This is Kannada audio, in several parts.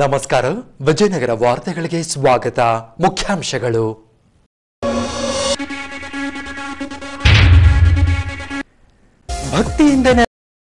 ನಮಸ್ಕಾರ ವಿಜಯನಗರ ವಾರ್ತೆಗಳಿಗೆ ಸ್ವಾಗತ ಮುಖ್ಯಾಂಶಗಳು ಭಕ್ತಿಯಿಂದ ನೆ-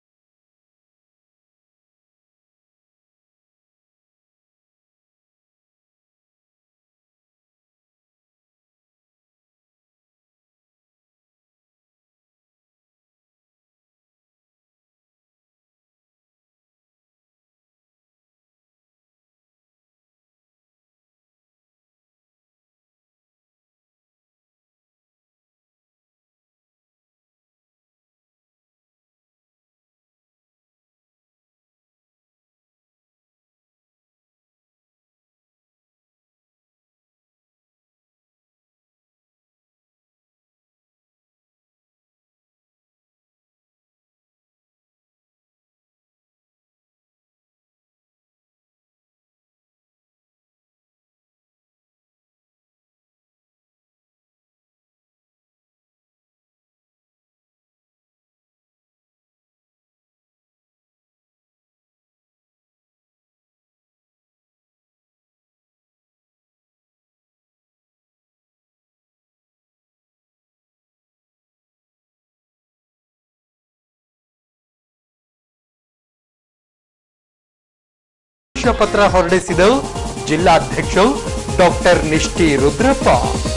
ಪತ್ರ ಹೊರಡಿಸಿದ ಜಿಲ್ಲಾಧ್ಯಕ್ಷ ಡಾಕ್ಟರ್ ನಿಷ್ಠಿ ರುದ್ರಪ್ಪ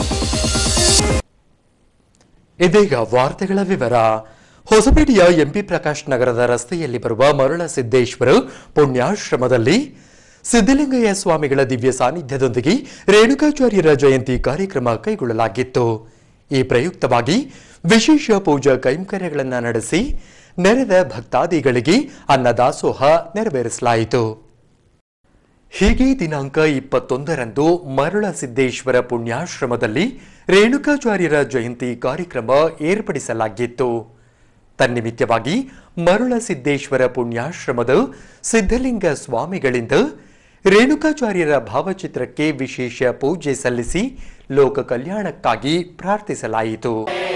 ಇದೀಗ ವಾರ್ತೆಗಳ ವಿವರ ಹೊಸಪೇಟೆಯ ಎಂಪಿ ಪ್ರಕಾಶ್ ನಗರದ ರಸ್ತೆಯಲ್ಲಿ ಬರುವ ಮರುಳ ಸಿದ್ದೇಶ್ವರ ಪುಣ್ಯಾಶ್ರಮದಲ್ಲಿ ಸಿದ್ದಲಿಂಗಯ್ಯ ಸ್ವಾಮಿಗಳ ದಿವ್ಯ ಸಾನ್ನಿಧ್ಯದೊಂದಿಗೆ ರೇಣುಕಾಚಾರ್ಯರ ಜಯಂತಿ ಕಾರ್ಯಕ್ರಮ ಕೈಗೊಳ್ಳಲಾಗಿತ್ತು ಈ ಪ್ರಯುಕ್ತವಾಗಿ ವಿಶೇಷ ಪೂಜಾ ಕೈಂಕರ್ಯಗಳನ್ನು ನಡೆಸಿ ನೆರೆದ ಭಕ್ತಾದಿಗಳಿಗೆ ಅನ್ನದಾಸೋಹ ನೆರವೇರಿಸಲಾಯಿತು ಹೀಗೆ ದಿನಾಂಕ ಇಪ್ಪತ್ತೊಂದರಂದು ಮರುಳ ಸಿದ್ದೇಶ್ವರ ಪುಣ್ಯಾಶ್ರಮದಲ್ಲಿ ರೇಣುಕಾಚಾರ್ಯರ ಜಯಂತಿ ಕಾರ್ಯಕ್ರಮ ಏರ್ಪಡಿಸಲಾಗಿತ್ತು ತನ್ನಿಮಿತ್ತವಾಗಿ ಮರುಳ ಸಿದ್ದೇಶ್ವರ ಪುಣ್ಯಾಶ್ರಮದ ಸಿದ್ಧಲಿಂಗ ಸ್ವಾಮಿಗಳಿಂದ ರೇಣುಕಾಚಾರ್ಯರ ಭಾವಚಿತ್ರಕ್ಕೆ ವಿಶೇಷ ಪೂಜೆ ಸಲ್ಲಿಸಿ ಲೋಕ ಕಲ್ಯಾಣಕ್ಕಾಗಿ ಪ್ರಾರ್ಥಿಸಲಾಯಿತು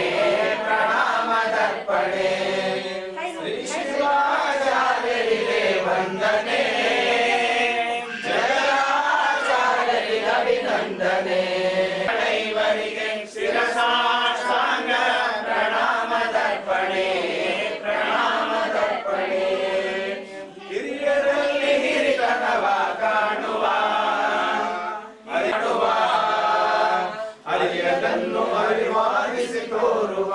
ಹಿರಿಯರಲ್ಲಿ ಹಿರಿತನವ ಕಾಣುವ ಅರಿಯುವ ಅರಿಯದನ್ನು ಅರಿವಾಗಿಸಿ ತೋರುವ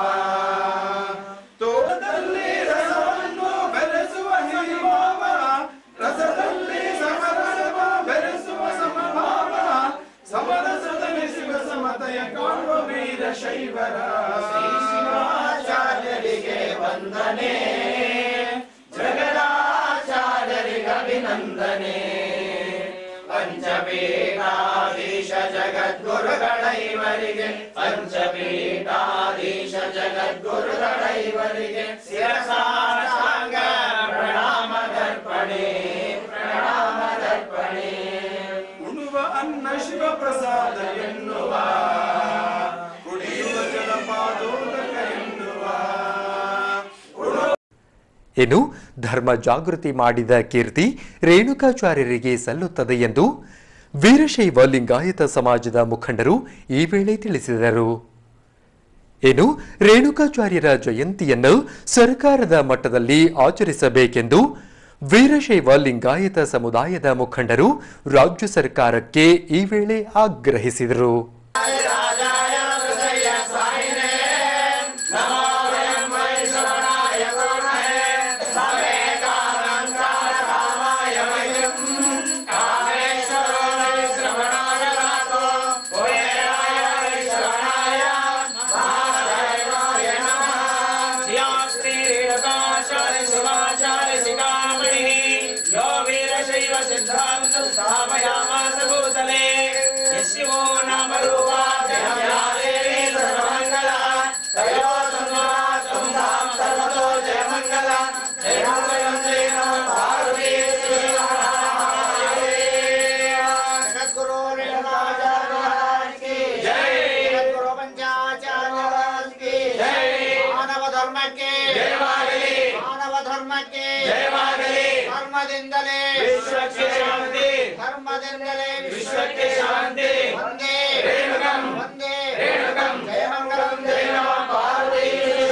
ತೋಟದಲ್ಲಿ ರಸವನ್ನು ಬೆರೆಸುವ ಹಿರಿಭಾವ ರಸದಲ್ಲಿ ಸಮರಸವ ಬೆರೆಸುವ ಸಮಭಾವ ಸಮರಸದಲ್ಲಿ ಶಿವ ಸಮತಯ ಕಾಣುವ ವೀರ ಶೈವರ ಶ್ರೀ ಶಿವಾಚಾರ್ಯರಿಗೆ ವಂದನೆ ಜಗದಾಚಾರ್ಯರಿಗೆ ಅಭಿನಂದನೆ ಪಂಚಪೀಠಾಧೀಶ ಜಗದ್ಗುರುಗಳೈವರಿಗೆ ಪಂಚಪೀಠಾಧೀಶ ಜಗದ್ಗುರುಗಳೈವರಿಗೆ ಶಿರಸಾಂಗ ಪ್ರಣಾಮ ದರ್ಪಣೆ ಪ್ರಣಾಮ ದರ್ಪಣೆ ಉಣುವ ಅನ್ನ ಶಿವ ಪ್ರಸಾದ ಎನ್ನುವ ಕುಡಿಯುವ ಜಲಪಾದೋದಕ ಎನ್ನುವ ಇನ್ನು ಧರ್ಮ ಜಾಗೃತಿ ಮಾಡಿದ ಕೀರ್ತಿ ರೇಣುಕಾಚಾರ್ಯರಿಗೆ ಸಲ್ಲುತ್ತದೆ ಎಂದು ವೀರಶೈವ ಲಿಂಗಾಯತ ಸಮಾಜದ ಮುಖಂಡರು ಈ ವೇಳೆ ತಿಳಿಸಿದರು ಇನ್ನು ರೇಣುಕಾಚಾರ್ಯರ ಜಯಂತಿಯನ್ನು ಸರ್ಕಾರದ ಮಟ್ಟದಲ್ಲಿ ಆಚರಿಸಬೇಕೆಂದು ವೀರಶೈವ ಲಿಂಗಾಯತ ಸಮುದಾಯದ ಮುಖಂಡರು ರಾಜ್ಯ ಸರ್ಕಾರಕ್ಕೆ ಈ ವೇಳೆ ಆಗ್ರಹಿಸಿದರು ಶಿವೋ ನಾಮ ರೂಪಾ ಜಯ ಸರ್ವಮಂಗಲ ದಯೋ ಸಂಧಾಮ ಸರ್ವತೋ ಜಯ ಮಂಗಲ ಜಯ ಮಂಗಲಂ ಜಯ ನಮಃ ಪಾರ್ವತಿ ಜಗದ್ಗುರು ರೇಣುಕಾಚಾರ್ಯ ಮಹಾರಾಜ್ ಕಿ ಜೈ. ಜಗದ್ಗುರು ಪಂಚಾಚಾರ್ಯ ಮಹಾರಾಜ್ ಕಿ ಜೈ. ಮಾನವ ಧರ್ಮಕ್ಕೆ ಜಯವಾಗಲಿ ಮಾನವ ಧರ್ಮಕ್ಕೆ ಜಯವಾಗಲಿ ಧರ್ಮ ಧರ್ಮದಿಂದಲೇ ವಿಶ್ವಕ್ಕೆ ಶಾಂತಿ ಧರ್ಮದಿಂದಲೇ ವಿಶ್ವಕ್ಕೆ ಶಾಂತಿ ಒಂದೇ ರೇಣುಕಂ ಒಂದೇ ರೇಣುಕಂ ಜಯಮಂಗಲಂ ಜಯ ನಮ ಪಾರ್ವತಿ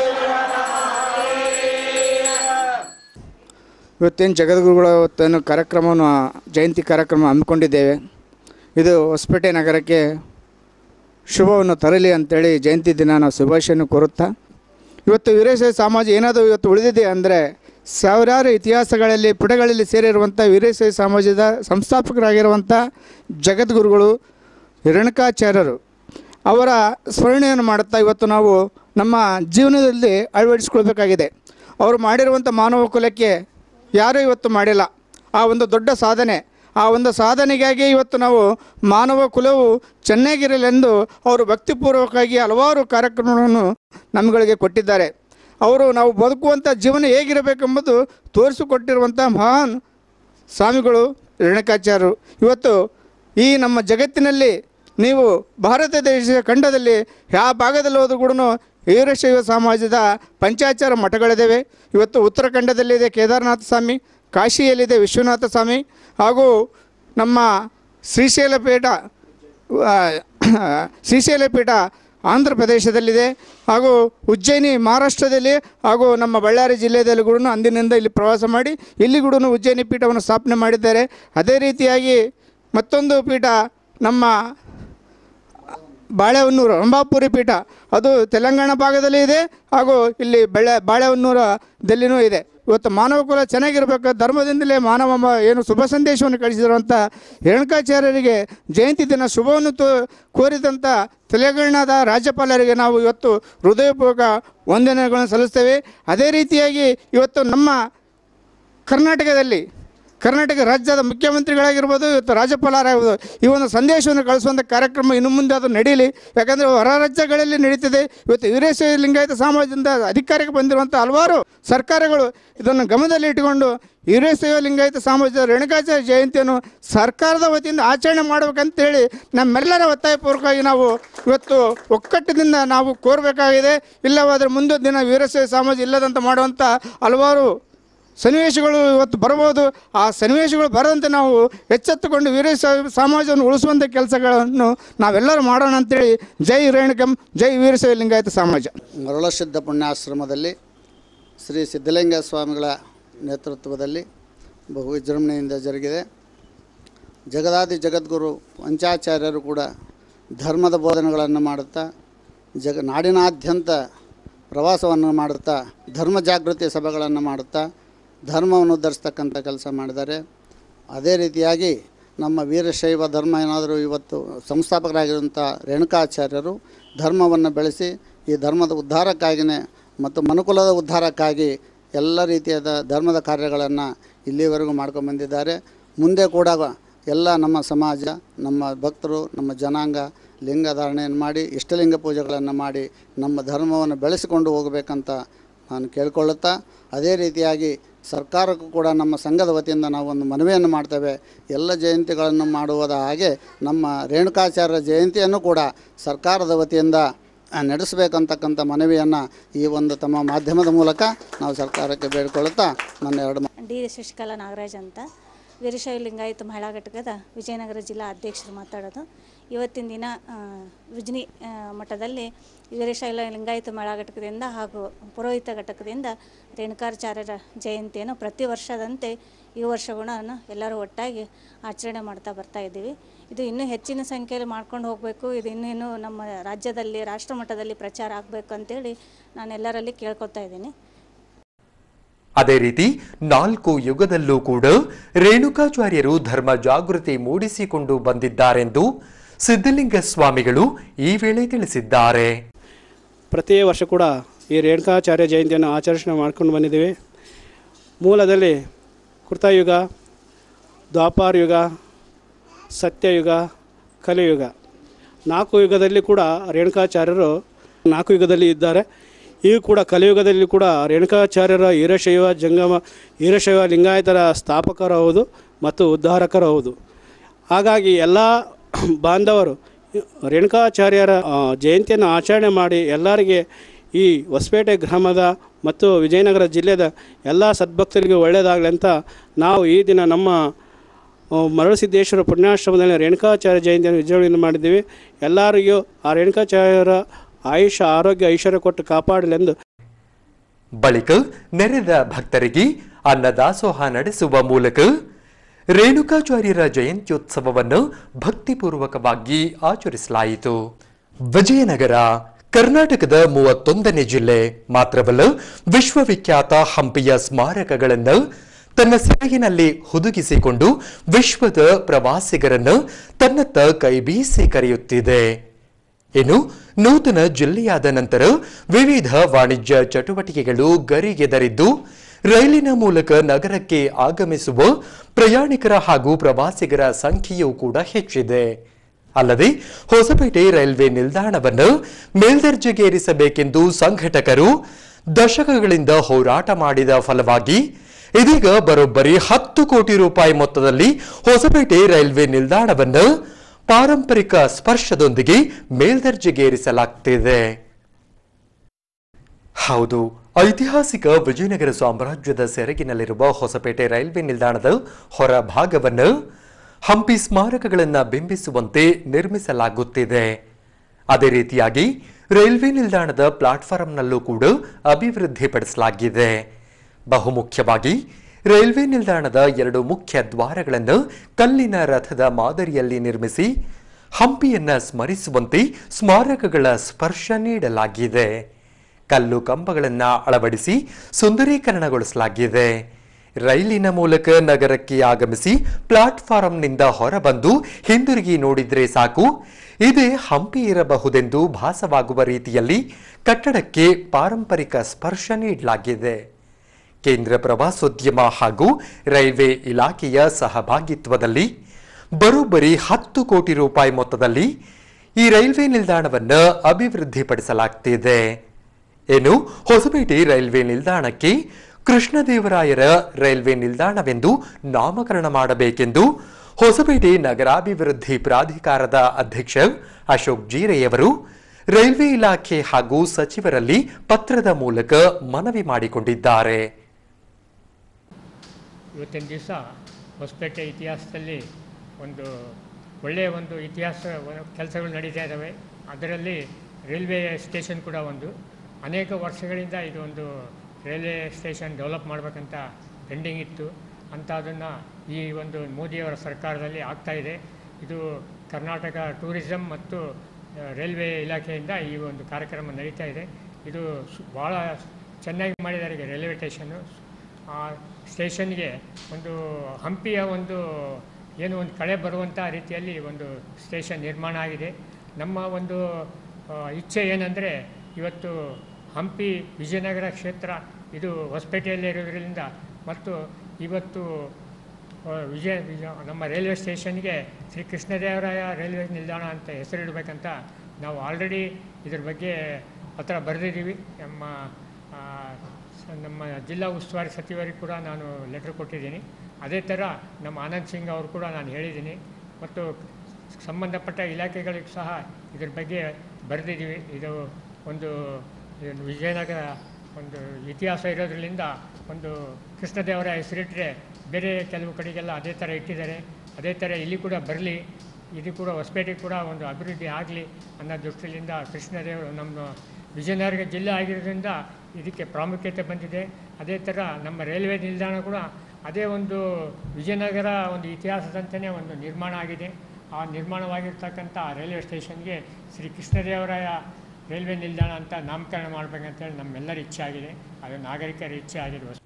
ಇವತ್ತೇನು ಜಗದ್ಗುರುಗಳ ಇವತ್ತೇನು ಕಾರ್ಯಕ್ರಮವನ್ನು ಜಯಂತಿ ಕಾರ್ಯಕ್ರಮ ಹಮ್ಮಿಕೊಂಡಿದ್ದೇವೆ ಇದು ಹೊಸಪೇಟೆ ನಗರಕ್ಕೆ ಶುಭವನ್ನು ತರಲಿ ಅಂತೇಳಿ ಜಯಂತಿ ದಿನ ನಾವು ಶುಭಾಶಯನ್ನು ಕೋರುತ್ತಾ ಇವತ್ತು ವೀರಶೈವ ಸಮಾಜ ಏನಾದರೂ ಇವತ್ತು ಉಳಿದಿದೆ ಅಂದರೆ ಸಾವಿರಾರು ಇತಿಹಾಸಗಳಲ್ಲಿ ಪುಟಗಳಲ್ಲಿ ಸೇರಿರುವಂಥ ವೀರಶೈವ ಸಮಾಜದ ಸಂಸ್ಥಾಪಕರಾಗಿರುವಂಥ ಜಗದ್ಗುರುಗಳು ಹಿರಣ್ಕಾಚಾರ್ಯರು ಅವರ ಸ್ಮರಣೆಯನ್ನು ಮಾಡುತ್ತಾ ಇವತ್ತು ನಾವು ನಮ್ಮ ಜೀವನದಲ್ಲಿ ಅಳವಡಿಸ್ಕೊಳ್ಬೇಕಾಗಿದೆ ಅವರು ಮಾಡಿರುವಂಥ ಮಾನವ ಕುಲಕ್ಕೆ ಯಾರೂ ಇವತ್ತು ಮಾಡಿಲ್ಲ ಆ ಒಂದು ದೊಡ್ಡ ಸಾಧನೆ ಆ ಒಂದು ಸಾಧನೆಗಾಗಿ ಇವತ್ತು ನಾವು ಮಾನವ ಕುಲವು ಚೆನ್ನಾಗಿರಲೆಂದು ಅವರು ಭಕ್ತಿಪೂರ್ವಕವಾಗಿ ಹಲವಾರು ಕಾರ್ಯಕ್ರಮಗಳನ್ನು ನಮ್ಮಗಳಿಗೆ ಕೊಟ್ಟಿದ್ದಾರೆ ಅವರು ನಾವು ಬದುಕುವಂಥ ಜೀವನ ಹೇಗಿರಬೇಕೆಂಬುದು ತೋರಿಸಿಕೊಟ್ಟಿರುವಂಥ ಮಹಾನ್ ಸ್ವಾಮಿಗಳು ರೇಣುಕಾಚಾರ್ಯರು ಇವತ್ತು ಈ ನಮ್ಮ ಜಗತ್ತಿನಲ್ಲಿ ನೀವು ಭಾರತ ದೇಶ ಖಂಡದಲ್ಲಿ ಯಾವ ಭಾಗದಲ್ಲಿ ಹೋದರೂ ಕೂಡ ವೀರಶೈವ ಸಮಾಜದ ಪಂಚಾಚಾರ ಮಠಗಳಿದ್ದಾವೆ ಇವತ್ತು ಉತ್ತರಾಖಂಡದಲ್ಲಿದೆ ಕೇದಾರನಾಥ ಸ್ವಾಮಿ ಕಾಶಿಯಲ್ಲಿದೆ ವಿಶ್ವನಾಥ ಸ್ವಾಮಿ ಹಾಗೂ ನಮ್ಮ ಶ್ರೀಶೈಲ ಪೀಠ ಆ, ಶ್ರೀಶೈಲ ಪೀಠ ಆಂಧ್ರ ಪ್ರದೇಶದಲ್ಲಿದೆ ಹಾಗೂ ಉಜ್ಜಯಿನಿ ಮಹಾರಾಷ್ಟ್ರದಲ್ಲಿ ಹಾಗೂ ನಮ್ಮ ಬಳ್ಳಾರಿ ಜಿಲ್ಲೆಯಲ್ಲಿ ಕೂಡ ಅಂದಿನಿಂದ ಇಲ್ಲಿ ಪ್ರವಾಸ ಮಾಡಿ ಇಲ್ಲಿ ಕೂಡ ಉಜ್ಜಯಿನಿ ಪೀಠವನ್ನು ಸ್ಥಾಪನೆ ಮಾಡಿದ್ದಾರೆ ಅದೇ ರೀತಿಯಾಗಿ ಮತ್ತೊಂದು ಪೀಠ ನಮ್ಮ ಬಾಳೆಹೊನ್ನೂರು ರಂಭಾಪುರಿ ಪೀಠ ಅದು ತೆಲಂಗಾಣ ಭಾಗದಲ್ಲಿ ಇದೆ ಹಾಗೂ ಇಲ್ಲಿ ಬೆಳೆ ಬಾಳೆಹೊನ್ನೂರದಲ್ಲಿನೂ ಇದೆ ಇವತ್ತು ಮಾನವ ಕುಲ ಚೆನ್ನಾಗಿರಬೇಕು ಧರ್ಮದಿಂದಲೇ ಮಾನವ ಮ- ಏನು ಶುಭ ಸಂದೇಶವನ್ನು ಕಳಿಸಿರುವಂಥ ರೇಣುಕಾಚಾರ್ಯರಿಗೆ ಜಯಂತಿ ದಿನ ಶುಭವನ್ನು ತೋ ಕೋರಿದಂಥ ತೆಲಂಗಾಣದ ರಾಜ್ಯಪಾಲರಿಗೆ ನಾವು ಇವತ್ತು ಹೃದಯಪೂರ್ವಕ ವಂದನೆಗಳನ್ನು ಸಲ್ಲಿಸ್ತೇವೆ ಅದೇ ರೀತಿಯಾಗಿ ಇವತ್ತು ನಮ್ಮ ಕರ್ನಾಟಕದಲ್ಲಿ ಕರ್ನಾಟಕ ರಾಜ್ಯದ ಮುಖ್ಯಮಂತ್ರಿಗಳಾಗಿರ್ಬೋದು ಇವತ್ತು ರಾಜ್ಯಪಾಲರಾಗಿರ್ಬೋದು ಈ ಒಂದು ಸಂದೇಶವನ್ನು ಕಳಿಸುವಂಥ ಕಾರ್ಯಕ್ರಮ ಇನ್ನು ಮುಂದೆ ಅದು ನಡೀಲಿ ಯಾಕಂದರೆ ಹೊರ ರಾಜ್ಯಗಳಲ್ಲಿ ನಡೀತಿದೆ ಇವತ್ತು ವೀರೇಶ್ವರ ಲಿಂಗಾಯತ ಸಮಾಜದಿಂದ ಅಧಿಕಾರಕ್ಕೆ ಬಂದಿರುವಂಥ ಹಲವಾರು ಸರ್ಕಾರಗಳು ಇದನ್ನು ಗಮನದಲ್ಲಿ ಇಟ್ಟುಕೊಂಡು ವೀರೇಶ್ವರ ಲಿಂಗಾಯತ ಸಮಾಜದ ರೇಣುಕಾಚಾರ್ಯ ಜಯಂತಿಯನ್ನು ಸರ್ಕಾರದ ವತಿಯಿಂದ ಆಚರಣೆ ಮಾಡಬೇಕಂತೇಳಿ ನಮ್ಮೆಲ್ಲರ ಒತ್ತಾಯಪೂರ್ವಕವಾಗಿ ನಾವು ಇವತ್ತು ಒಕ್ಕಟ್ಟಿನಿಂದ ನಾವು ಕೋರಬೇಕಾಗಿದೆ ಇಲ್ಲವಾದರೆ ಮುಂದೆ ದಿನ ವೀರಶೈವ ಸಮಾಜ ಇಲ್ಲದಂತೆ ಮಾಡುವಂಥ ಹಲವಾರು ಸನ್ನಿವೇಶಗಳು ಇವತ್ತು ಬರ್ಬೋದು ಆ ಸನ್ನಿವೇಶಗಳು ಬರದಂತೆ ನಾವು ಎಚ್ಚೆತ್ತುಕೊಂಡು ವೀರ ಸಮಾಜವನ್ನು ಉಳಿಸುವಂಥ ಕೆಲಸಗಳನ್ನು ನಾವೆಲ್ಲರೂ ಮಾಡೋಣ ಅಂತೇಳಿ ಜೈ ರೇಣುಕಂ ಜೈ ವೀರಶೈವ ಲಿಂಗಾಯತ ಸಮಾಜ ಮರುಳಸಿದ್ಧ ಪುಣ್ಯಾಶ್ರಮದಲ್ಲಿ ಶ್ರೀ ಸಿದ್ಧಲಿಂಗ ಸ್ವಾಮಿಗಳ ನೇತೃತ್ವದಲ್ಲಿ ಬಹು ವಿಜೃಂಭಣೆಯಿಂದ ಜರುಗಿದೆ ಜಗದಾದಿ ಜಗದ್ಗುರು ಪಂಚಾಚಾರ್ಯರು ಕೂಡ ಧರ್ಮದ ಬೋಧನೆಗಳನ್ನು ಮಾಡುತ್ತಾ ಜಗ ನಾಡಿನಾದ್ಯಂತ ಪ್ರವಾಸವನ್ನು ಮಾಡುತ್ತಾ ಧರ್ಮ ಜಾಗೃತಿ ಸಭೆಗಳನ್ನು ಮಾಡುತ್ತಾ ಧರ್ಮವನ್ನು ಉದ್ಧರಿಸ್ತಕ್ಕಂಥ ಕೆಲಸ ಮಾಡಿದ್ದಾರೆ ಅದೇ ರೀತಿಯಾಗಿ ನಮ್ಮ ವೀರಶೈವ ಧರ್ಮ ಏನಾದರೂ ಇವತ್ತು ಸಂಸ್ಥಾಪಕರಾಗಿರುವಂಥ ರೇಣುಕಾಚಾರ್ಯರು ಧರ್ಮವನ್ನು ಬೆಳೆಸಿ ಈ ಧರ್ಮದ ಉದ್ಧಾರಕ್ಕಾಗಿಯೇ ಮತ್ತು ಮನುಕುಲದ ಉದ್ಧಾರಕ್ಕಾಗಿ ಎಲ್ಲ ರೀತಿಯಾದ ಧರ್ಮದ ಕಾರ್ಯಗಳನ್ನು ಇಲ್ಲಿವರೆಗೂ ಮಾಡ್ಕೊಂಡು ಬಂದಿದ್ದಾರೆ ಮುಂದೆ ಕೂಡ ಎಲ್ಲ ನಮ್ಮ ಸಮಾಜ ನಮ್ಮ ಭಕ್ತರು ನಮ್ಮ ಜನಾಂಗ ಲಿಂಗ ಧಾರಣೆಯನ್ನು ಮಾಡಿ ಇಷ್ಟಲಿಂಗ ಪೂಜೆಗಳನ್ನು ಮಾಡಿ ನಮ್ಮ ಧರ್ಮವನ್ನು ಬೆಳೆಸಿಕೊಂಡು ಹೋಗಬೇಕಂತ ನಾನು ಕೇಳ್ಕೊಳ್ಳುತ್ತಾ ಅದೇ ರೀತಿಯಾಗಿ ಸರ್ಕಾರಕ್ಕೂ ಕೂಡ ನಮ್ಮ ಸಂಘದ ವತಿಯಿಂದ ನಾವು ಒಂದು ಮನವಿಯನ್ನು ಮಾಡ್ತೇವೆ ಎಲ್ಲ ಜಯಂತಿಗಳನ್ನು ಮಾಡುವುದ ಹಾಗೆ ನಮ್ಮ ರೇಣುಕಾಚಾರ್ಯ ಜಯಂತಿಯನ್ನು ಕೂಡ ಸರ್ಕಾರದ ವತಿಯಿಂದ ಆ, ನಡೆಸಬೇಕಂತಕ್ಕಂಥ ಮನವಿಯನ್ನು ಈ ಒಂದು ತಮ್ಮ ಮಾಧ್ಯಮದ ಮೂಲಕ ನಾವು ಸರ್ಕಾರಕ್ಕೆ ಬೇಡಿಕೊಳ್ಳುತ್ತಾ ನನ್ನ ಎರಡು ಮಾ- ಡಿ ಶಶಿಕಲಾ ನಾಗರಾಜ್ ಅಂತ ವೀರಶೈವ ಲಿಂಗಾಯತ ಮಹಿಳಾ ಘಟಕದ ವಿಜಯನಗರ ಜಿಲ್ಲಾ ಅಧ್ಯಕ್ಷರು ಮಾತಾಡೋದು ಇವತ್ತಿನ ದಿನ ಆ, ಉಜ್ನಿ ಆ, ಮಠದಲ್ಲಿ ವೀರಶೈವ ಲಿಂಗಾಯತ ಮಹಿಳಾ ಘಟಕದಿಂದ ಹಾಗೂ ಪುರೋಹಿತ ಘಟಕದಿಂದ ರೇಣುಕಾಚಾರ್ಯರ ಜಯಂತಿಯನ್ನು ಪ್ರತಿ ವರ್ಷದಂತೆ ಈ ವರ್ಷ ಕೂಡ ಎಲ್ಲರೂ ಒಟ್ಟಾಗಿ ಆಚರಣೆ ಮಾಡ್ತಾ ಬರ್ತಾ ಇದ್ದೀವಿ ಇದು ಇನ್ನೂ ಹೆಚ್ಚಿನ ಸಂಖ್ಯೆಯಲ್ಲಿ ಮಾಡ್ಕೊಂಡು ಹೋಗಬೇಕು ಇದು ಇನ್ನೇನು ನಮ್ಮ ರಾಜ್ಯದಲ್ಲಿ ರಾಷ್ಟ್ರ ಮಟ್ಟದಲ್ಲಿ ಪ್ರಚಾರ ಆಗಬೇಕು ಅಂತೇಳಿ ನಾನು ಎಲ್ಲರಲ್ಲಿ ಕೇಳ್ಕೊತಾ ಇದ್ದೀನಿ ಅದೇ ರೀತಿ ನಾಲ್ಕು ಯುಗದಲ್ಲೂ ಕೂಡ ರೇಣುಕಾಚಾರ್ಯರು ಧರ್ಮ ಜಾಗೃತಿ ಮೂಡಿಸಿಕೊಂಡು ಬಂದಿದ್ದಾರೆಂದು ಸಿದ್ಧಲಿಂಗ ಸ್ವಾಮಿಗಳು ಈ ವೇಳೆ ತಿಳಿಸಿದ್ದಾರೆ ಪ್ರತಿ ವರ್ಷ ಕೂಡ ಈ ರೇಣುಕಾಚಾರ್ಯ ಜಯಂತಿಯನ್ನು ಆಚರಣೆ ಮಾಡ್ಕೊಂಡು ಬಂದಿದ್ದೀವಿ ಮೂಲದಲ್ಲಿ ಕೃತಯುಗ ದ್ವಾಪಾರ ಯುಗ ಸತ್ಯಯುಗ ಕಲಿಯುಗ ನಾಲ್ಕು ಯುಗದಲ್ಲಿ ಕೂಡ ರೇಣುಕಾಚಾರ್ಯರು ನಾಲ್ಕು ಯುಗದಲ್ಲಿ ಇದ್ದಾರೆ ಈಗ ಕೂಡ ಕಲಿಯುಗದಲ್ಲಿ ಕೂಡ ರೇಣುಕಾಚಾರ್ಯರ ವೀರಶೈವ ಜಂಗಮ ವೀರಶೈವ ಲಿಂಗಾಯತರ ಸ್ಥಾಪಕರು ಹೌದು ಮತ್ತು ಉದ್ಧಾರಕರು ಹೌದು ಹಾಗಾಗಿ ಎಲ್ಲ ಬಾಂಧವರು ರೇಣುಕಾಚಾರ್ಯರ ಆ, ಜಯಂತಿಯನ್ನು ಆಚರಣೆ ಮಾಡಿ ಎಲ್ಲರಿಗೆ ಈ ಹೊಸಪೇಟೆ ಗ್ರಾಮದ ಮತ್ತು ವಿಜಯನಗರ ಜಿಲ್ಲೆಯ ಎಲ್ಲ ಸದ್ಭಕ್ತರಿಗೂ ಒಳ್ಳೆಯದಾಗಲಿ ಅಂತ ನಾವು ಈ ದಿನ ನಮ್ಮ ಆ, ಮರಳಸಿದ್ದೇಶ್ವರ ಪುಣ್ಯಾಶ್ರಮದಲ್ಲಿ ರೇಣುಕಾಚಾರ್ಯ ಜಯಂತಿಯನ್ನು ವಿಜೃಂಭಣೆ ಮಾಡಿದ್ದೀವಿ ಎಲ್ಲರಿಗೂ ಆ ರೇಣುಕಾಚಾರ್ಯರ ಆಯುಷ್ಯ ಆರೋಗ್ಯ ಐಶ್ವರ್ಯ ಕೊಟ್ಟು ಕಾಪಾಡಲೆಂದು ಬಳಿಕ ನೆರೆದ ಭಕ್ತರಿಗೆ ಅನ್ನದಾಸೋಹ ನಡೆಸುವ ಮೂಲಕ ರೇಣುಕಾಚಾರ್ಯರ ಜಯಂತ್ಯೋತ್ಸವವನ್ನು ಭಕ್ತಿಪೂರ್ವಕವಾಗಿ ಆಚರಿಸಲಾಯಿತು ವಿಜಯನಗರ ಕರ್ನಾಟಕದ ಮೂವತ್ತೊಂದನೇ ಜಿಲ್ಲೆ ಮಾತ್ರವಲ್ಲ ವಿಶ್ವವಿಖ್ಯಾತ ಹಂಪಿಯ ಸ್ಮಾರಕಗಳನ್ನು ತನ್ನ ಸೆರಗಿನಲ್ಲಿ ಹುದುಗಿಸಿಕೊಂಡು ವಿಶ್ವದ ಪ್ರವಾಸಿಗರನ್ನು ತನ್ನತ್ತ ಕೈಬೀಸಿ ಕರೆಯುತ್ತಿದೆ ಇನ್ನು ನೂತನ ಜಿಲ್ಲೆಯಾದ ನಂತರ ವಿವಿಧ ವಾಣಿಜ್ಯ ಚಟುವಟಿಕೆಗಳು ಗರಿಗೆದರಿದ್ದು ರೈಲಿನ ಮೂಲಕ ನಗರಕ್ಕೆ ಆಗಮಿಸುವ ಪ್ರಯಾಣಿಕರ ಹಾಗೂ ಪ್ರವಾಸಿಗರ ಸಂಖ್ಯೆಯೂ ಕೂಡ ಹೆಚ್ಚಿದೆ ಅಲ್ಲದೆ ಹೊಸಪೇಟೆ ರೈಲ್ವೆ ನಿಲ್ದಾಣವನ್ನು ಮೇಲ್ದರ್ಜೆಗೇರಿಸಬೇಕೆಂದು ಸಂಘಟಕರು ದಶಕಗಳಿಂದ ಹೋರಾಟ ಮಾಡಿದ ಫಲವಾಗಿ ಇದೀಗ ಬರೋಬ್ಬರಿ ಹತ್ತು ಕೋಟಿ ರೂಪಾಯಿ ಮೊತ್ತದಲ್ಲಿ ಹೊಸಪೇಟೆ ರೈಲ್ವೆ ನಿಲ್ದಾಣವನ್ನು ಪಾರಂಪರಿಕ ಸ್ಪರ್ಶದೊಂದಿಗೆ ಮೇಲ್ದರ್ಜೆಗೇರಿಸಲಾಗ್ತಿದೆ ಹೌದು ಐತಿಹಾಸಿಕ ವಿಜಯನಗರ ಸಾಮ್ರಾಜ್ಯದ ಸೆರಗಿನಲ್ಲಿರುವ ಹೊಸಪೇಟೆ ರೈಲ್ವೆ ನಿಲ್ದಾಣದ ಹೊರ ಭಾಗವನ್ನು ಹಂಪಿ ಸ್ಮಾರಕಗಳನ್ನು ಬಿಂಬಿಸುವಂತೆ ನಿರ್ಮಿಸಲಾಗುತ್ತಿದೆ ಅದೇ ರೀತಿಯಾಗಿ ರೈಲ್ವೆ ನಿಲ್ದಾಣದ ಪ್ಲಾಟ್ಫಾರಂನಲ್ಲೂ ಕೂಡ ಅಭಿವೃದ್ಧಿಪಡಿಸಲಾಗಿದೆ ಬಹುಮುಖ್ಯವಾಗಿ ರೈಲ್ವೆ ನಿಲ್ದಾಣದ ಎರಡು ಮುಖ್ಯ ದ್ವಾರಗಳನ್ನು ಕಲ್ಲಿನ ರಥದ ಮಾದರಿಯಲ್ಲಿ ನಿರ್ಮಿಸಿ ಹಂಪಿಯನ್ನ ಸ್ಮರಿಸುವಂತೆ ಸ್ಮಾರಕಗಳ ಸ್ಪರ್ಶ ನೀಡಲಾಗಿದೆ ಕಲ್ಲು ಕಂಬಗಳನ್ನು ಅಳವಡಿಸಿ ಸುಂದರೀಕರಣಗೊಳಿಸಲಾಗಿದೆ ರೈಲಿನ ಮೂಲಕ ನಗರಕ್ಕೆ ಆಗಮಿಸಿ ಪ್ಲಾಟ್ಫಾರಂನಿಂದ ಹೊರಬಂದು ಹಿಂದಿರುಗಿ ನೋಡಿದ್ರೆ ಸಾಕು ಇದೇ ಹಂಪಿ ಇರಬಹುದೆಂದು ಭಾಸವಾಗುವ ರೀತಿಯಲ್ಲಿ ಕಟ್ಟಡಕ್ಕೆ ಪಾರಂಪರಿಕ ಸ್ಪರ್ಶ ನೀಡಲಾಗಿದೆ ಕೇಂದ್ರ ಪ್ರವಾಸೋದ್ಯಮ ಹಾಗೂ ರೈಲ್ವೆ ಇಲಾಖೆಯ ಸಹಭಾಗಿತ್ವದಲ್ಲಿ ಬರೋಬ್ಬರಿ ಹತ್ತು ಕೋಟಿ ರೂಪಾಯಿ ಮೊತ್ತದಲ್ಲಿ ಈ ರೈಲ್ವೆ ನಿಲ್ದಾಣವನ್ನು ಅಭಿವೃದ್ಧಿಪಡಿಸಲಾಗ್ತಿದೆ ಏನು ಹೊಸಪೇಟೆ ರೈಲ್ವೆ ನಿಲ್ದಾಣಕ್ಕೆ ಕೃಷ್ಣದೇವರಾಯರ ರೈಲ್ವೆ ನಿಲ್ದಾಣವೆಂದು ನಾಮಕರಣ ಮಾಡಬೇಕೆಂದು ಹೊಸಪೇಟೆ ನಗರಾಭಿವೃದ್ಧಿ ಪ್ರಾಧಿಕಾರದ ಅಧ್ಯಕ್ಷ ಅಶೋಕ್ ಜೀರೆಯವರು ರೈಲ್ವೆ ಇಲಾಖೆ ಹಾಗೂ ಸಚಿವರಲ್ಲಿ ಪತ್ರದ ಮೂಲಕ ಮನವಿ ಮಾಡಿಕೊಂಡಿದ್ದಾರೆ ಇವತ್ತಿನ ದಿವಸ ಹೊಸಪೇಟೆ ಇತಿಹಾಸದಲ್ಲಿ ಒಂದು ಒಳ್ಳೆಯ ಒಂದು ಇತಿಹಾಸ ಕೆಲಸಗಳು ನಡೀತಾ ಇದ್ದಾವೆ ಅದರಲ್ಲಿ ರೈಲ್ವೆ ಸ್ಟೇಷನ್ ಕೂಡ ಒಂದು ಅನೇಕ ವರ್ಷಗಳಿಂದ ಇದು ಒಂದು ರೈಲ್ವೆ ಸ್ಟೇಷನ್ ಡೆವಲಪ್ ಮಾಡಬೇಕಂತ ಪೆಂಡಿಂಗ್ ಇತ್ತು ಅಂಥದನ್ನು ಈ ಒಂದು ಮೋದಿಯವರ ಸರ್ಕಾರದಲ್ಲಿ ಆಗ್ತಾ ಇದೆ ಇದು ಕರ್ನಾಟಕ ಟೂರಿಸಂ ಮತ್ತು ಆ, ರೈಲ್ವೆ ಇಲಾಖೆಯಿಂದ ಈ ಒಂದು ಕಾರ್ಯಕ್ರಮ ನಡೀತಾ ಇದೆ ಇದು ಸು- ಭಾಳ ಚೆನ್ನಾಗಿ ಮಾಡಿದ್ದಾರೆ ಈಗ ರೈಲ್ವೆ ಸ್ಟೇಷನ್ನು ಆ ಸ್ಟೇಷನ್ಗೆ ಒಂದು ಹಂಪಿಯ ಒಂದು ಏನು ಒಂದು ಕಳೆ ಬರುವಂಥ ರೀತಿಯಲ್ಲಿ ಒಂದು ಸ್ಟೇಷನ್ ನಿರ್ಮಾಣ ಆಗಿದೆ ನಮ್ಮ ಒಂದು ಆ, ಇಚ್ಛೆ ಏನಂದರೆ ಇವತ್ತು ಹಂಪಿ ವಿಜಯನಗರ ಕ್ಷೇತ್ರ ಇದು ಹೊಸಪೇಟೆಯಲ್ಲೇ ಇರೋದ್ರಿಂದ ಮತ್ತು ಇವತ್ತು ಆ, ವಿಜಯ ವಿಜಯ ನಮ್ಮ ರೈಲ್ವೆ ಸ್ಟೇಷನ್ಗೆ ಶ್ರೀ ಕೃಷ್ಣದೇವರಾಯ ರೈಲ್ವೆ ನಿಲ್ದಾಣ ಅಂತ ಹೆಸರಿಡಬೇಕಂತ ನಾವು ಆಲ್ರೆಡಿ ಇದ್ರ ಬಗ್ಗೆ ಪತ್ರ ಬರೆದಿದ್ದೀವಿ ನಮ್ಮ ಆ, ಸ- ನಮ್ಮ ಜಿಲ್ಲಾ ಉಸ್ತುವಾರಿ ಸಚಿವರಿಗೆ ಕೂಡ ನಾನು ಲೆಟ್ರ್ ಕೊಟ್ಟಿದ್ದೀನಿ ಅದೇ ಥರ ನಮ್ಮ ಆನಂದ್ ಸಿಂಗ್ ಅವರು ಕೂಡ ನಾನು ಹೇಳಿದ್ದೀನಿ ಮತ್ತು ಸಂಬಂಧಪಟ್ಟ ಇಲಾಖೆಗಳಿಗೂ ಸಹ ಇದ್ರ ಬಗ್ಗೆ ಬರೆದಿದ್ದೀವಿ ಇದು ಒಂದು ಏನು ವಿಜಯನಗರ ಒಂದು ಇತಿಹಾಸ ಇರೋದ್ರಿಂದ ಒಂದು ಕೃಷ್ಣದೇವರ ಹೆಸರಿಟ್ಟರೆ ಬೇರೆ ಕೆಲವು ಕಡೆಗೆಲ್ಲ ಅದೇ ಥರ ಇಟ್ಟಿದ್ದಾರೆ ಅದೇ ಥರ ಇಲ್ಲಿ ಕೂಡ ಬರಲಿ ಇದು ಕೂಡ ಹೊಸಪೇಟೆಗೆ ಕೂಡ ಒಂದು ಅಭಿವೃದ್ಧಿ ಆಗಲಿ ಅನ್ನೋ ದೃಷ್ಟಿಯಿಂದ ಕೃಷ್ಣದೇವರು ನಮ್ಮ ವಿಜಯನಗರ ಜಿಲ್ಲೆ ಆಗಿರೋದ್ರಿಂದ ಇದಕ್ಕೆ ಪ್ರಾಮುಖ್ಯತೆ ಬಂದಿದೆ ಅದೇ ಥರ ನಮ್ಮ ರೈಲ್ವೆ ನಿಲ್ದಾಣ ಕೂಡ ಅದೇ ಒಂದು ವಿಜಯನಗರ ಒಂದು ಇತಿಹಾಸದಂತೆಯೇ ಒಂದು ನಿರ್ಮಾಣ ಆಗಿದೆ ಆ ನಿರ್ಮಾಣವಾಗಿರ್ತಕ್ಕಂಥ ರೈಲ್ವೆ ಸ್ಟೇಷನ್ಗೆ ಶ್ರೀ ಕೃಷ್ಣದೇವರಾಯ ರೈಲ್ವೆ ನಿಲ್ದಾಣ ಅಂತ ನಾಮಕರಣ ಮಾಡಬೇಕಂತೇಳಿ ನಮ್ಮೆಲ್ಲರ ಇಚ್ಛೆ ಆಗಿದೆ ಅದು ನಾಗರಿಕರ ಇಚ್ಛೆ ಆಗಿದೆ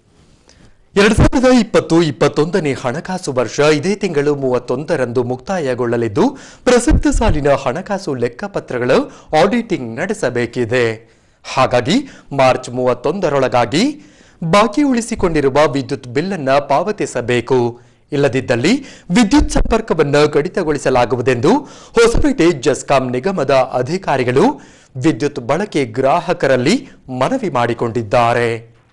ಎರಡ್ ಸಾವಿರದ ಇಪ್ಪತ್ತು ಇಪ್ಪತ್ತೊಂದನೇ ಹಣಕಾಸು ವರ್ಷ ಇದೇ ತಿಂಗಳು ಮೂವತ್ತೊಂದರಂದು ಮುಕ್ತಾಯಗೊಳ್ಳಲಿದ್ದು ಪ್ರಸಕ್ತ ಸಾಲಿನ ಹಣಕಾಸು ಲೆಕ್ಕಪತ್ರಗಳ ಆಡಿಟಿಂಗ್ ನಡೆಸಬೇಕಿದೆ ಹಾಗಾಗಿ ಮಾರ್ಚ್ ಮೂವತ್ತೊಂದರೊಳಗಾಗಿ ಬಾಕಿ ಉಳಿಸಿಕೊಂಡಿರುವ ವಿದ್ಯುತ್ ಬಿಲ್ಲನ್ನ ಪಾವತಿಸಬೇಕು ಇಲ್ಲದಿದ್ದಲ್ಲಿ ವಿದ್ಯುತ್ ಸಂಪರ್ಕವನ್ನು ಕಡಿತಗೊಳಿಸಲಾಗುವುದೆಂದು ಹೊಸಪೇಟೆ ಜಸ್ಕಾಂ ನಿಗಮದ ಅಧಿಕಾರಿಗಳು ವಿದ್ಯುತ್ ಬಳಕೆ ಗ್ರಾಹಕರಲ್ಲಿ ಮನವಿ ಮಾಡಿಕೊಂಡಿದ್ದಾರೆ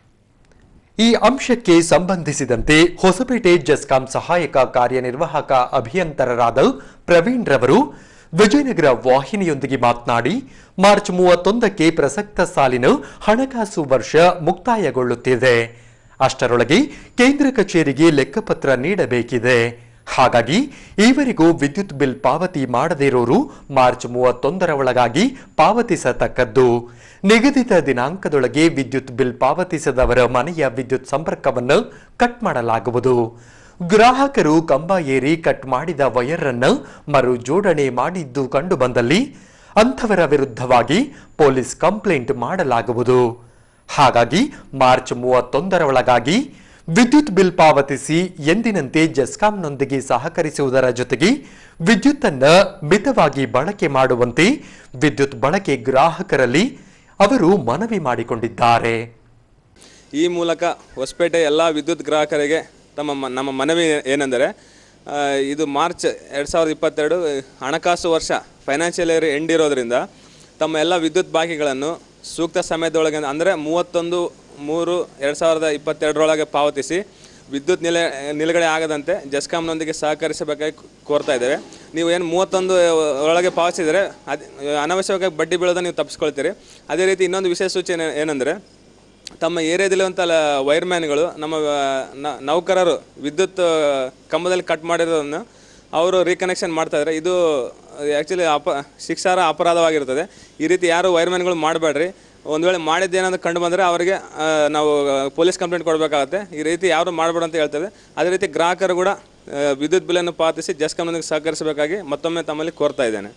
ಈ ಅಂಶಕ್ಕೆ ಸಂಬಂಧಿಸಿದಂತೆ ಹೊಸಪೇಟೆ ಜಸ್ಕಾಂ ಸಹಾಯಕ ಕಾರ್ಯನಿರ್ವಾಹಕ ಅಭಿಯಂತರರಾದ ಪ್ರವೀಣ್ ರವರು ವಿಜಯನಗರ ವಾಹಿನಿಯೊಂದಿಗೆ ಮಾತನಾಡಿ ಮಾರ್ಚ್ ಮೂವತ್ತೊಂದಕ್ಕೆ ಪ್ರಸಕ್ತ ಸಾಲಿನ ಹಣಕಾಸು ವರ್ಷ ಮುಕ್ತಾಯಗೊಳ್ಳುತ್ತಿದೆ ಅಷ್ಟರೊಳಗೆ ಕೇಂದ್ರ ಕಚೇರಿಗೆ ಲೆಕ್ಕಪತ್ರ ನೀಡಬೇಕಿದೆ ಹಾಗಾಗಿ ಈವರೆಗೂ ವಿದ್ಯುತ್ ಬಿಲ್ ಪಾವತಿ ಮಾಡದಿರೋರು ಮಾರ್ಚ್ ಮೂವತ್ತೊಂದರ ಒಳಗಾಗಿ ಪಾವತಿಸತಕ್ಕದ್ದು ನಿಗದಿತ ದಿನಾಂಕದೊಳಗೆ ವಿದ್ಯುತ್ ಬಿಲ್ ಪಾವತಿಸದವರ ಮನೆಯ ವಿದ್ಯುತ್ ಸಂಪರ್ಕವನ್ನು ಕಟ್ ಮಾಡಲಾಗುವುದು ಗ್ರಾಹಕರು ಕಂಬ ಏರಿ ಕಟ್ ಮಾಡಿದ ವೈರ್ ಅನ್ನು ಮರು ಜೋಡಣೆ ಮಾಡಿದ್ದು ಕಂಡುಬಂದಲ್ಲಿ ಅಂಥವರ ವಿರುದ್ಧವಾಗಿ ಪೊಲೀಸ್ ಕಂಪ್ಲೇಂಟ್ ಮಾಡಲಾಗುವುದು ಹಾಗಾಗಿ ಮಾರ್ಚ್ ಮೂವತ್ತೊಂದರ ಒಳಗಾಗಿ ವಿದ್ಯುತ್ ಬಿಲ್ ಪಾವತಿಸಿ ಎಂದಿನಂತೆ ಜೆಸ್ಕಾಂನೊಂದಿಗೆ ಸಹಕರಿಸುವುದರ ಜೊತೆಗೆ ವಿದ್ಯುತ್ತನ್ನ ಮಿತವಾಗಿ ಬಳಕೆ ಮಾಡುವಂತೆ ವಿದ್ಯುತ್ ಬಳಕೆ ಗ್ರಾಹಕರಲ್ಲಿ ಅವರು ಮನವಿ ಮಾಡಿಕೊಂಡಿದ್ದಾರೆ ಈ ಮೂಲಕ ಹೊಸಪೇಟೆ ಎಲ್ಲ ವಿದ್ಯುತ್ ಗ್ರಾಹಕರಿಗೆ ತಮ್ಮ ಮ- ನಮ್ಮ ಮನವಿ ಏನೆಂದರೆ ಆ, ಇದು ಮಾರ್ಚ್ ಎರಡು ಸಾವಿರದ ಇಪ್ಪತ್ತೆರಡು ಹಣಕಾಸು ವರ್ಷ ಫೈನಾನ್ಷಿಯಲ್ ಇಯರ್ ಎಂಡ್ ಇರೋದ್ರಿಂದ ತಮ್ಮ ಎಲ್ಲ ವಿದ್ಯುತ್ ಬಾಕಿಗಳನ್ನು ಸೂಕ್ತ ಸಮಯದೊಳಗೆ ಅಂದರೆ ಮೂವತ್ತೊಂದು ಮೂರು ಎರಡು ಸಾವಿರದ ಇಪ್ಪತ್ತೆರಡರೊಳಗೆ ಪಾವತಿಸಿ ವಿದ್ಯುತ್ ನಿಲ ನಿಲುಗಡೆ ಆಗದಂತೆ ಜೆಸ್ಕಾಂನೊಂದಿಗೆ ಸಹಕರಿಸಬೇಕಾಗಿ ಕೋರ್ತಾ ಇದ್ದೇವೆ ನೀವು ಏನು ಮೂವತ್ತೊಂದು ಒಳಗೆ ಪಾವತಿಸಿದರೆ ಅದು ಅನವಶ್ಯಕವಾಗಿ ಬಡ್ಡಿ ಬೀಳೋದನ್ನು ನೀವು ತಪ್ಪಿಸ್ಕೊಳ್ತೀರಿ ಅದೇ ರೀತಿ ಇನ್ನೊಂದು ವಿಶೇಷ ಸೂಚನೆ ಏನಂದರೆ ತಮ್ಮ ಏರಿಯಾದಲ್ಲಿರುವಂಥ ವೈರ್ಮ್ಯಾನ್ಗಳು ನಮ್ಮ ಆ, ನ- ನೌಕರರು ವಿದ್ಯುತ್ ಆ, ಕಂಬದಲ್ಲಿ ಕಟ್ ಮಾಡಿರೋದನ್ನು ಅವರು ರೀಕನೆಕ್ಷನ್ ಮಾಡ್ತಾ ಇದ್ದಾರೆ ಇದು ಆ್ಯಕ್ಚುಲಿ ಅಪ ಶಿಕ್ಷಾರ ಅಪರಾಧವಾಗಿರ್ತದೆ ಈ ರೀತಿ ಯಾರು ವೈರ್ಮ್ಯಾನ್ಗಳು ಮಾಡಬೇಡ್ರಿ ಒಂದು ವೇಳೆ ಮಾಡಿದ್ದೇನಾದ್ರು ಕಂಡು ಬಂದರೆ ಅವರಿಗೆ ಆ, ನಾವು ಪೊಲೀಸ್ ಕಂಪ್ಲೇಂಟ್ ಕೊಡಬೇಕಾಗತ್ತೆ ಈ ರೀತಿ ಯಾರು ಮಾಡಬೇಡ ಅಂತ ಹೇಳ್ತೇವೆ ಅದೇ ರೀತಿ ಗ್ರಾಹಕರು ಕೂಡ ಆ, ವಿದ್ಯುತ್ ಬಿಲ್ಲನ್ನು ಪಾವತಿಸಿ ಜಸ್ಕಮ್ನೊಂದಿಗೆ ಸಹಕರಿಸಬೇಕಾಗಿ ಮತ್ತೊಮ್ಮೆ ತಮ್ಮಲ್ಲಿ ಕೋರ್ತಾ ಇದ್ದೇನೆ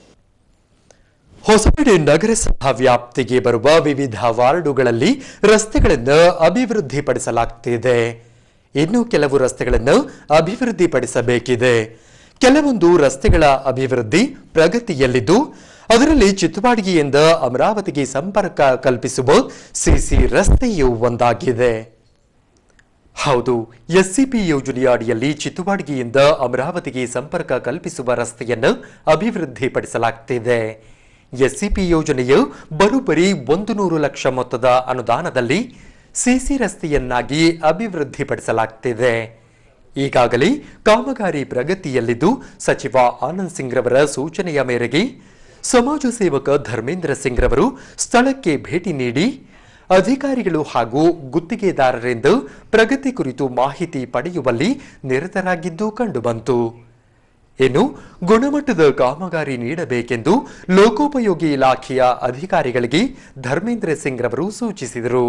ಹೊಸಪೇಟೆ ನಗರಸಭಾ ವ್ಯಾಪ್ತಿಗೆ ಬರುವ ವಿವಿಧ ವಾರ್ಡುಗಳಲ್ಲಿ ರಸ್ತೆಗಳನ್ನು ಅಭಿವೃದ್ಧಿಪಡಿಸಲಾಗ್ತಿದೆ ಇನ್ನು ಕೆಲವು ರಸ್ತೆಗಳನ್ನು ಅಭಿವೃದ್ಧಿಪಡಿಸಬೇಕಿದೆ ಕೆಲವೊಂದು ರಸ್ತೆಗಳ ಅಭಿವೃದ್ಧಿ ಪ್ರಗತಿಯಲ್ಲಿದ್ದು ಅದರಲ್ಲಿ ಚಿತ್ತುವಾಡಿಗೆಯಿಂದ ಅಮರಾವತಿಗೆ ಸಂಪರ್ಕ ಕಲ್ಪಿಸುವ ಸಿಸಿ ರಸ್ತೆಯೂ ಒಂದಾಗಿದೆ ಹೌದು ಎಸ್ಸಿಪಿ ಯೋಜನೆಯ ಅಡಿಯಲ್ಲಿ ಚಿತ್ತುವಾಡಿಗೆಯಿಂದ ಅಮರಾವತಿಗೆ ಸಂಪರ್ಕ ಕಲ್ಪಿಸುವ ರಸ್ತೆಯನ್ನು ಅಭಿವೃದ್ಧಿಪಡಿಸಲಾಗ್ತಿದೆ ಎಸ್ಸಿಪಿ ಯೋಜನೆಯು ಬರೋಬ್ಬರಿ ಒಂದು ನೂರು ಲಕ್ಷ ಮೊತ್ತದ ಅನುದಾನದಲ್ಲಿ ಸಿಸಿ ರಸ್ತೆಯನ್ನಾಗಿ ಅಭಿವೃದ್ಧಿಪಡಿಸಲಾಗ್ತಿದೆ ಈಗಾಗಲೇ ಕಾಮಗಾರಿ ಪ್ರಗತಿಯಲ್ಲಿದ್ದು ಸಚಿವ ಆನಂದ್ ಸಿಂಗ್ ರವರ ಸೂಚನೆಯ ಮೇರೆಗೆ ಸಮಾಜ ಸೇವಕ ಧರ್ಮೇಂದ್ರ ಸಿಂಗ್ ರವರು ಸ್ಥಳಕ್ಕೆ ಭೇಟಿ ನೀಡಿ ಅಧಿಕಾರಿಗಳು ಹಾಗೂ ಗುತ್ತಿಗೆದಾರರಿಂದ ಪ್ರಗತಿ ಕುರಿತು ಮಾಹಿತಿ ಪಡೆಯುವಲ್ಲಿ ನಿರತರಾಗಿದ್ದು ಕಂಡುಬಂತು ಇನ್ನು ಗುಣಮಟ್ಟದ ಕಾಮಗಾರಿ ನೀಡಬೇಕೆಂದು ಲೋಕೋಪಯೋಗಿ ಇಲಾಖೆಯ ಅಧಿಕಾರಿಗಳಿಗೆ ಧರ್ಮೇಂದ್ರ ಸಿಂಗ್ ರವರು ಸೂಚಿಸಿದರು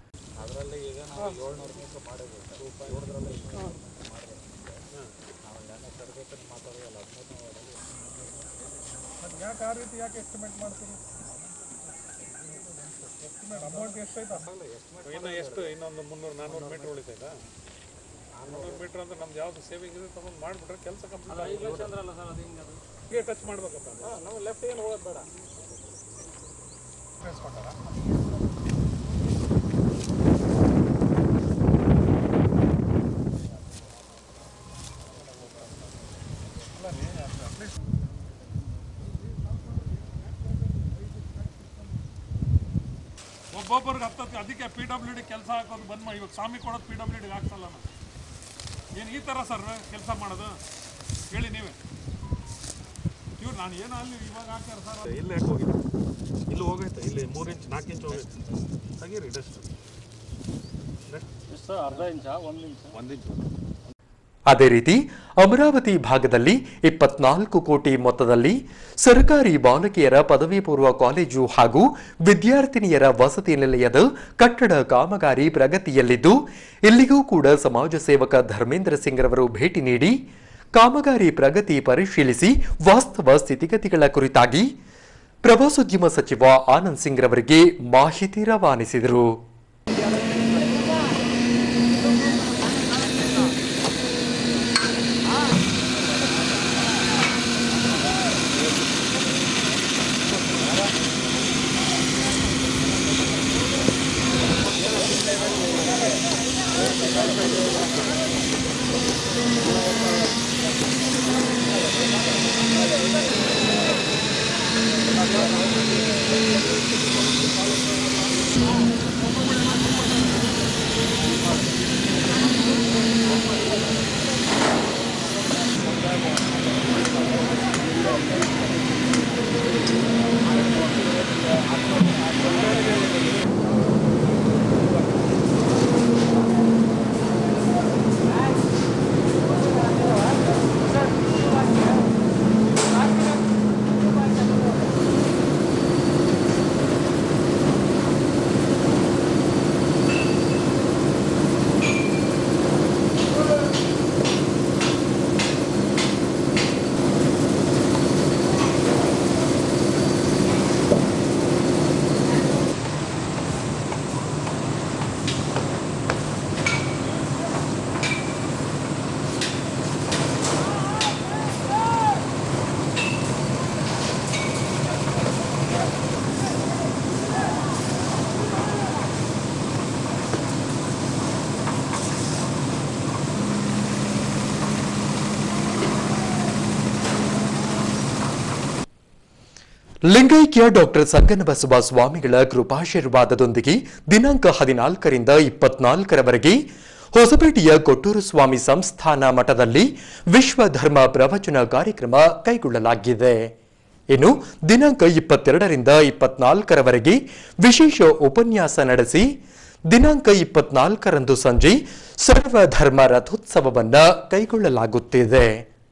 ಇನ್ನು ಎಷ್ಟು ಇನ್ನೊಂದು ಮುನ್ನೂರು ನಾನ್ನೂರು ಮೀಟರ್ ಉಳಿತೈತಾ ಮುನ್ನೂರು ಮೀಟರ್ ಅಂದ್ರೆ ನಮ್ದು ಯಾವ್ದು ಸೇವಿಂಗ್ ಇದೆ ತಗೊಂಡು ಮಾಡಿಬಿಟ್ರೆ ಕೆಲಸ ಕಂಪ್ಲೀಟ್ ಟಚ್ ಮಾಡ್ಬೇಕಪ್ಪ ನಾವು ಲೆಫ್ಟ್ ಏನು ಹೋಗೋದು ಬೇಡ ಒಬ್ಬೊಬ್ಬರಿಗೆ ಹತ್ತತ್ತು ಅದಕ್ಕೆ ಪಿ ಡಬ್ಲ್ಯೂ ಡಿ ಕೆಲಸ ಹಾಕೋದು ಬಂದ್ ಮಾಡಿ ಇವಾಗ ಸ್ವಾಮಿ ಕೊಡೋದು ಪಿ ಡಬ್ಲ್ಯೂ ಡಿಗೆ ಹಾಕ್ಸಲ್ಲ ನಾನು ಏನು ಈ ಥರ ಸರ್ ಕೆಲಸ ಮಾಡೋದು ಹೇಳಿ ನೀವೇ ಇವ್ರು ನಾನು ಏನೋ ಅಲ್ಲಿ ಇವಾಗ ಹಾಕ್ತಾರೆ ಸರ್ ಇಲ್ಲಿ ಯಾಕೆ ಹೋಗಿದ್ದು ಇಲ್ಲಿ ಹೋಗೈತೆ ಇಲ್ಲಿ ಮೂರು ಇಂಚ್ ನಾಲ್ಕು ಇಂಚ್ ಹೋಗೈತೆ ತೆಗೀರಿ ಡಸ್ಟ್ ಎಷ್ಟು ಅರ್ಧ ಇಂಚ ಒಂದು ಇಂಚ ಒಂದು ಇಂಚ್ ಅದೇ ರೀತಿ ಅಮರಾವತಿ ಭಾಗದಲ್ಲಿ ಇಪ್ಪತ್ನಾಲ್ಕು ಕೋಟಿ ಮೊತ್ತದಲ್ಲಿ ಸರ್ಕಾರಿ ಬಾಲಕಿಯರ ಪದವಿ ಪೂರ್ವ ಕಾಲೇಜು ಹಾಗೂ ವಿದ್ಯಾರ್ಥಿನಿಯರ ವಸತಿ ನಿಲಯದ ಕಟ್ಟಡ ಕಾಮಗಾರಿ ಪ್ರಗತಿಯಲ್ಲಿದ್ದು ಇಲ್ಲಿಗೂ ಕೂಡ ಸಮಾಜ ಸೇವಕ ಧರ್ಮೇಂದ್ರ ಸಿಂಗ್ ರವರು ಭೇಟಿ ನೀಡಿ ಕಾಮಗಾರಿ ಪ್ರಗತಿ ಪರಿಶೀಲಿಸಿ ವಾಸ್ತವ ಸ್ಥಿತಿಗತಿಗಳ ಕುರಿತಾಗಿ ಪ್ರವಾಸೋದ್ಯಮ ಸಚಿವ ಆನಂದ್ ಸಿಂಗ್ ರವರಿಗೆ ಮಾಹಿತಿ ರವಾನಿಸಿದರು ಲಿಂಗೈಕ್ಯ ಡಾಕ್ಟರ್ ಸಂಗನಬಸವ ಸ್ವಾಮಿಗಳ ಕೃಪಾಶೀರ್ವಾದದೊಂದಿಗೆ ದಿನಾಂಕ ಹದಿನಾಲ್ಕರಿಂದ ಇಪ್ಪತ್ನಾಲ್ಕರವರೆಗೆ ಹೊಸಪೇಟೆಯ ಕೊಟ್ಟೂರು ಸ್ವಾಮಿ ಸಂಸ್ಥಾನ ಮಠದಲ್ಲಿ ವಿಶ್ವ ಧರ್ಮ ಪ್ರವಚನ ಕಾರ್ಯಕ್ರಮ ಕೈಗೊಳ್ಳಲಾಗಿದೆ ಇನ್ನು ದಿನಾಂಕ ಇಪ್ಪತ್ತೆರಡರಿಂದ ಇಪ್ಪತ್ನಾಲ್ಕರವರೆಗೆ ವಿಶೇಷ ಉಪನ್ಯಾಸ ನಡೆಸಿ ದಿನಾಂಕ ಇಪ್ಪತ್ನಾಲ್ಕರಂದು ಸಂಜೆ ಸರ್ವಧರ್ಮ ರಥೋತ್ಸವವನ್ನ ಕೈಗೊಳ್ಳಲಾಗುತ್ತಿದೆ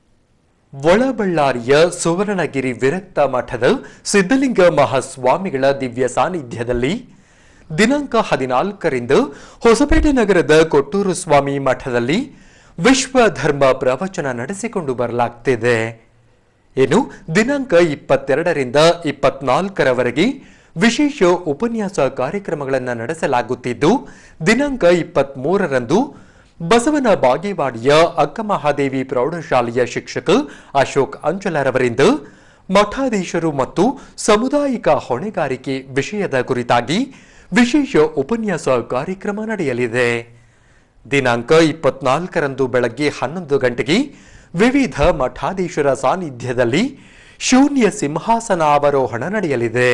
ಒಳಬಳ್ಳಾರಿಯ ಸುವರ್ಣಗಿರಿ ವಿರಕ್ತ ಮಠದ ಸಿದ್ಧಲಿಂಗ ಮಹಾಸ್ವಾಮಿಗಳ ದಿವ್ಯ ಸಾನ್ನಿಧ್ಯದಲ್ಲಿ ದಿನಾಂಕ ಹದಿನಾಲ್ಕರಿಂದ ಹೊಸಪೇಟೆ ನಗರದ ಕೊಟ್ಟೂರು ಸ್ವಾಮಿ ಮಠದಲ್ಲಿ ವಿಶ್ವ ಧರ್ಮ ಪ್ರವಚನ ನಡೆಸಿಕೊಂಡು ಬರಲಾಗ್ತಿದೆ ಇನ್ನು ದಿನಾಂಕ ಇಪ್ಪತ್ತೆರಡರಿಂದ ಇಪ್ಪತ್ನಾಲ್ಕರವರೆಗೆ ವಿಶೇಷ ಉಪನ್ಯಾಸ ಕಾರ್ಯಕ್ರಮಗಳನ್ನು ನಡೆಸಲಾಗುತ್ತಿದ್ದು ದಿನಾಂಕ ಇಪ್ಪತ್ಮೂರರಂದು ಬಸವನ ಬಾಗೇವಾಡಿಯ ಅಕ್ಕಮಹಾದೇವಿ ಪ್ರೌಢಶಾಲೆಯ ಶಿಕ್ಷಕ ಅಶೋಕ್ ಅಂಚಲರವರಿಂದ ಮಠಾಧೀಶರು ಮತ್ತು ಸಾಮುದಾಯಿಕ ಹೊಣೆಗಾರಿಕೆ ವಿಷಯದ ಕುರಿತಾಗಿ ವಿಶೇಷ ಉಪನ್ಯಾಸ ಕಾರ್ಯಕ್ರಮ ನಡೆಯಲಿದೆ ದಿನಾಂಕ ಇಪ್ಪತ್ನಾಲ್ಕರಂದು ಬೆಳಗ್ಗೆ ಹನ್ನೊಂದು ಗಂಟೆಗೆ ವಿವಿಧ ಮಠಾಧೀಶರ ಸಾನ್ನಿಧ್ಯದಲ್ಲಿ ಶೂನ್ಯ ಸಿಂಹಾಸನಾವರೋಹಣ ನಡೆಯಲಿದೆ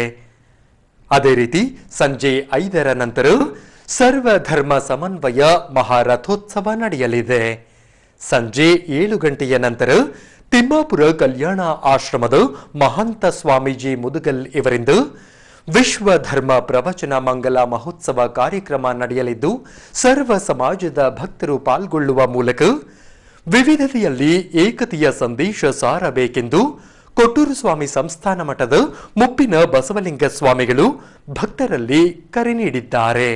ಅದೇ ರೀತಿ ಸಂಜೆ ಐದರ ನಂತರ ಸರ್ವಧರ್ಮ ಸಮನ್ವಯ ಮಹಾರಥೋತ್ಸವ ನಡೆಯಲಿದೆ ಸಂಜೆ ಏಳು ಗಂಟೆಯ ನಂತರ ತಿಮ್ಮಾಪುರ ಕಲ್ಯಾಣ ಆಶ್ರಮದ ಮಹಂತ ಸ್ವಾಮೀಜಿ ಮುದುಗಲ್ ಇವರಿಂದ ವಿಶ್ವ ಧರ್ಮ ಪ್ರವಚನ ಮಂಗಲ ಮಹೋತ್ಸವ ಕಾರ್ಯಕ್ರಮ ನಡೆಯಲಿದ್ದು ಸರ್ವ ಸಮಾಜದ ಭಕ್ತರು ಪಾಲ್ಗೊಳ್ಳುವ ಮೂಲಕ ವಿವಿಧತೆಯಲ್ಲಿ ಏಕತೆಯ ಸಂದೇಶ ಸಾರಬೇಕೆಂದು ಕೊಟ್ಟೂರು ಸ್ವಾಮಿ ಸಂಸ್ಥಾನ ಮಠದ ಮುಪ್ಪಿನ ಬಸವಲಿಂಗ ಸ್ವಾಮಿಗಳು ಭಕ್ತರಲ್ಲಿ ಕರೆ ನೀಡಿದ್ದಾರೆ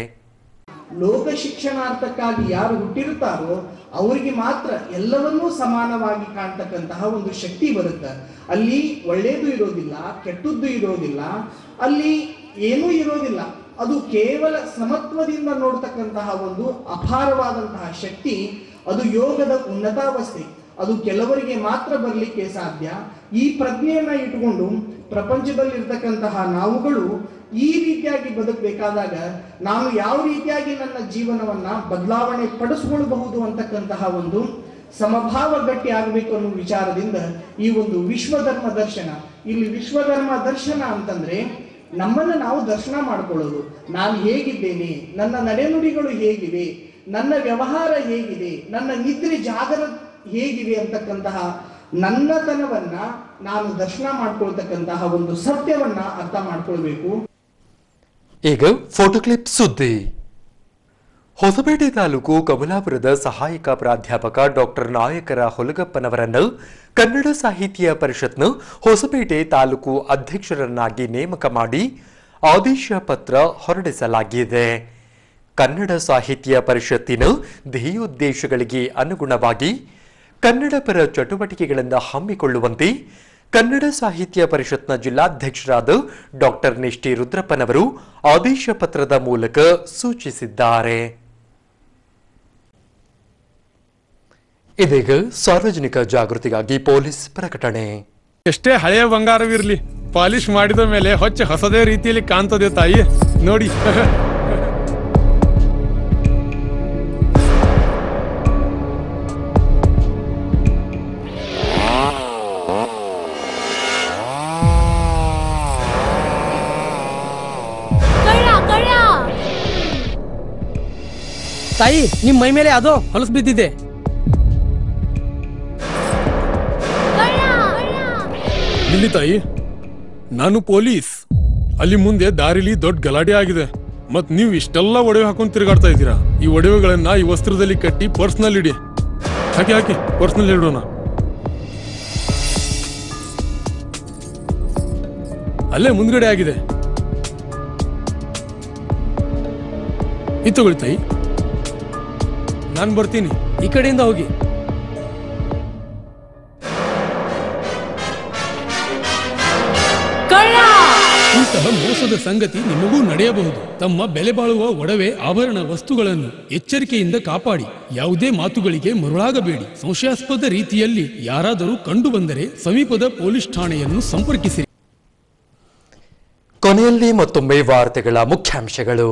ಲೋಕ ಶಿಕ್ಷಣಾರ್ಥಕ್ಕಾಗಿ ಯಾರು ಹುಟ್ಟಿರುತ್ತಾರೋ ಅವರಿಗೆ ಮಾತ್ರ ಎಲ್ಲವನ್ನೂ ಸಮಾನವಾಗಿ ಕಾಣ್ತಕ್ಕಂತಹ ಒಂದು ಶಕ್ತಿ ಬರುತ್ತೆ ಅಲ್ಲಿ ಒಳ್ಳೆಯದು ಇರೋದಿಲ್ಲ ಕೆಟ್ಟದ್ದು ಇರೋದಿಲ್ಲ ಅಲ್ಲಿ ಏನೂ ಇರೋದಿಲ್ಲ ಅದು ಕೇವಲ ಸಮತ್ವದಿಂದ ನೋಡ್ತಕ್ಕಂತಹ ಒಂದು ಅಪಾರವಾದಂತಹ ಶಕ್ತಿ ಅದು ಯೋಗದ ಉನ್ನತಾವಸ್ಥೆ ಅದು ಕೆಲವರಿಗೆ ಮಾತ್ರ ಬರಲಿಕ್ಕೆ ಸಾಧ್ಯ ಈ ಪ್ರಜ್ಞೆಯನ್ನ ಇಟ್ಟುಕೊಂಡು ಪ್ರಪಂಚದಲ್ಲಿರ್ತಕ್ಕಂತಹ ನಾವುಗಳು ಈ ರೀತಿಯಾಗಿ ಬದುಕಬೇಕಾದಾಗ ನಾನು ಯಾವ ರೀತಿಯಾಗಿ ನನ್ನ ಜೀವನವನ್ನ ಬದಲಾವಣೆ ಪಡಿಸ್ಕೊಳ್ಬಹುದು ಅಂತಕ್ಕಂತಹ ಒಂದು ಸಮಭಾವ ಗಟ್ಟಿ ಆಗಬೇಕು ಅನ್ನೋ ವಿಚಾರದಿಂದ ಈ ಒಂದು ವಿಶ್ವಧರ್ಮ ದರ್ಶನ ಇಲ್ಲಿ ವಿಶ್ವಧರ್ಮ ದರ್ಶನ ಅಂತಂದ್ರೆ ನಮ್ಮನ್ನ ನಾವು ದರ್ಶನ ಮಾಡ್ಕೊಳ್ಳೋದು ನಾನು ಹೇಗಿದ್ದೇನೆ ನನ್ನ ನಡೆನುಡಿಗಳು ಹೇಗಿವೆ ನನ್ನ ವ್ಯವಹಾರ ಹೇಗಿದೆ ನನ್ನ ನಿದ್ರೆ ಜಾಗರ ಹೇಗಿವೆ ಅಂತಕ್ಕಂತಹ ನನ್ನತನವನ್ನ ನಾನು ದರ್ಶನ ಮಾಡ್ಕೊಳ್ತಕ್ಕಂತಹ ಒಂದು ಸತ್ಯವನ್ನ ಅರ್ಥ ಮಾಡ್ಕೊಳ್ಬೇಕು ಈಗ ಫೋಟೋ ಕ್ಲಿಪ್ ಸುದ್ದಿ ಹೊಸಪೇಟೆ ತಾಲೂಕು ಕಮಲಾಪುರದ ಸಹಾಯಕ ಪ್ರಾಧ್ಯಾಪಕ ಡಾಕ್ಟರ್ ನಾಯಕರ ಹೊಲಗಪ್ಪನವರನ್ನು ಕನ್ನಡ ಸಾಹಿತ್ಯ ಪರಿಷತ್ನ ಹೊಸಪೇಟೆ ತಾಲೂಕು ಅಧ್ಯಕ್ಷರನ್ನಾಗಿ ನೇಮಕ ಮಾಡಿ ಆದೇಶ ಪತ್ರ ಹೊರಡಿಸಲಾಗಿದೆ ಕನ್ನಡ ಸಾಹಿತ್ಯ ಪರಿಷತ್ತಿನ ಧ್ಯೇಯೋದ್ದೇಶಗಳಿಗೆ ಅನುಗುಣವಾಗಿ ಕನ್ನಡ ಪರ ಚಟುವಟಿಕೆಗಳನ್ನು ಹಮ್ಮಿಕೊಳ್ಳುವಂತೆ ಕನ್ನಡ ಸಾಹಿತ್ಯ ಪರಿಷತ್ನ ಜಿಲ್ಲಾಧ್ಯಕ್ಷರಾದ ಡಾಕ್ಟರ್ ನಿಷ್ಠಿ ರುದ್ರಪ್ಪನವರು ಆದೇಶ ಪತ್ರದ ಮೂಲಕ ಸೂಚಿಸಿದ್ದಾರೆ ಇದೀಗ ಸಾರ್ವಜನಿಕ ಜಾಗೃತಿಗಾಗಿ ಪೊಲೀಸ್ ಪ್ರಕಟಣೆ ಎಷ್ಟೇ ಹಳೆಯ ಬಂಗಾರವಿರ್ಲಿ ಪಾಲಿಶ್ ಮಾಡಿದ ಮೇಲೆ ಹೊಚ್ಚ ಹೊಸದೇ ರೀತಿಯಲ್ಲಿ ಕಾಣ್ತದೆ ತಾಯಿ ನೋಡಿ ತಾಯಿ ನಿಮ್ ಮೈ ಮೇಲೆ ಅದೋ ಹೊಲಸು ಬಿದ್ದಿದೆ ಇಲ್ಲಿ ತಾಯಿ ನಾನು ಪೊಲೀಸ್ ಅಲ್ಲಿ ಮುಂದೆ ದಾರಿಲಿ ದೊಡ್ಡ ಗಲಾಟೆ ಆಗಿದೆ ಮತ್ ನೀವು ಇಷ್ಟೆಲ್ಲ ಒಡವೆ ಹಾಕೊಂಡು ತಿರುಗಾಡ್ತಾ ಇದ್ದೀರಾ ಈ ಒಡವೆಗಳನ್ನ ಈ ವಸ್ತ್ರದಲ್ಲಿ ಕಟ್ಟಿ ಪರ್ಸ್ನಲ್ಲಿ ಇಡಿ ಹಾಕಿ ಹಾಕಿ ಪರ್ಸ್ನಲ್ಲಿ ಇಡೋಣ ಅಲ್ಲೇ ಮುಂದ್ಗಡೆ ಆಗಿದೆ ಇದು ತಗೊಳ್ಳಿ ತಾಯಿ ನಾನು ಬರ್ತೀನಿ ಈ ಕಡೆಯಿಂದ ಹೋಗಿ ಇಂತಹ ಮೋಸದ ಸಂಗತಿ ನಿಮಗೂ ನಡೆಯಬಹುದು ತಮ್ಮ ಬೆಲೆ ಬಾಳುವ ಒಡವೆ ಆಭರಣ ವಸ್ತುಗಳನ್ನು ಎಚ್ಚರಿಕೆಯಿಂದ ಕಾಪಾಡಿ ಯಾವುದೇ ಮಾತುಗಳಿಗೆ ಮರುಳಾಗಬೇಡಿ ಸಂಶಯಾಸ್ಪದ ರೀತಿಯಲ್ಲಿ ಯಾರಾದರೂ ಕಂಡು ಬಂದರೆ ಸಮೀಪದ ಪೊಲೀಸ್ ಠಾಣೆಯನ್ನು ಸಂಪರ್ಕಿಸಿರಿ ಕೊನೆಯಲ್ಲಿ ಮತ್ತೊಮ್ಮೆ ವಾರ್ತೆಗಳ ಮುಖ್ಯಾಂಶಗಳು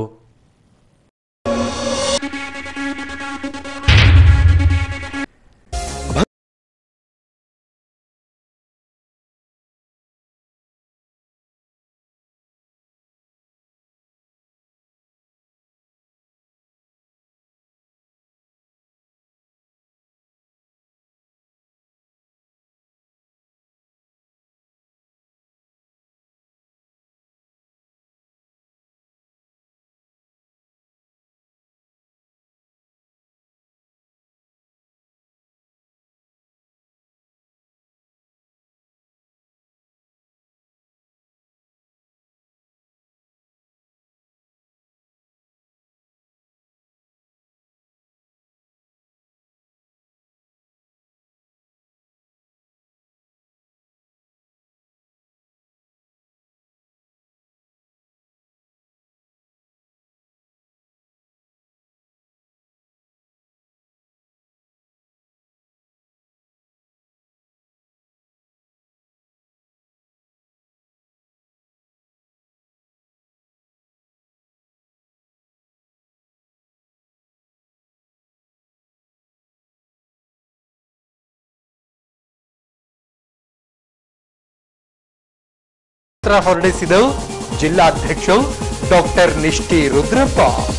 ಪತ್ರ ಹೊರಡಿಸಿದ ಜಿಲ್ಲಾಧ್ಯಕ್ಷ ಡಾಕ್ಟರ್ ನಿಷ್ಠಿ ರುದ್ರಪ್ಪ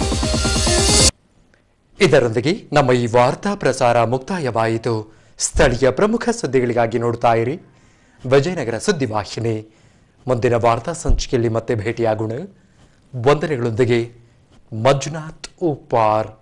ಇದರೊಂದಿಗೆ ನಮ್ಮ ಈ ವಾರ್ತಾ ಪ್ರಸಾರ ಮುಕ್ತಾಯವಾಯಿತು ಸ್ಥಳೀಯ ಪ್ರಮುಖ ಸುದ್ದಿಗಳಿಗಾಗಿ ನೋಡ್ತಾ ಇರಿ ವಿಜಯನಗರ ಸುದ್ದಿವಾಹಿನಿ ಮುಂದಿನ ವಾರ್ತಾ ಸಂಚಿಕೆಯಲ್ಲಿ ಮತ್ತೆ ಭೇಟಿಯಾಗೋಣ ವಂದನೆಗಳೊಂದಿಗೆ ಮಂಜುನಾಥ್ ಉಪ್ಪಾರ್